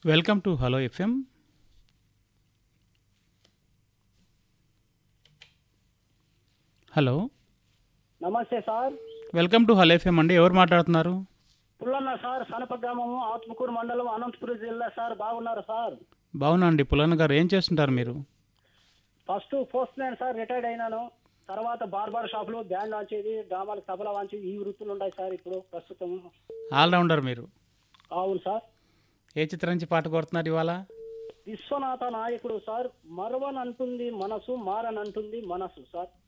welcome to hello FM hello నమస్తే sir welcome to hello FM అండి ఎవరు మాట్లాడుతున్నారు పుల్లన్న సార్ సనప గ్రామము ఆత్మకూరు మండలం అనంతపురం జిల్లా సార్ బాగున్నారు సార్ బాగున్నా అండి పుల్లన్న గారు ఏం చేస్తుంటారు మీరు first postman sir retired అయినాను తర్వాత బార్బార్ షాపులు బ్యాండ్ వాంచేది డ్రామాలకు తబలా వాంచేది ఈ వృత్తులు ఉన్నాయి సార్ ఇప్పుడు ప్రస్తుతం ఆల్రౌండర్ మీరు అవును సార్ ఏ చిత్రం నుంచి పాట కోరుతున్నారు ఇవాళ విశ్వనాథ నాయకుడు సార్ మరవనంటుంది మనసు మారనంటుంది మనసు సార్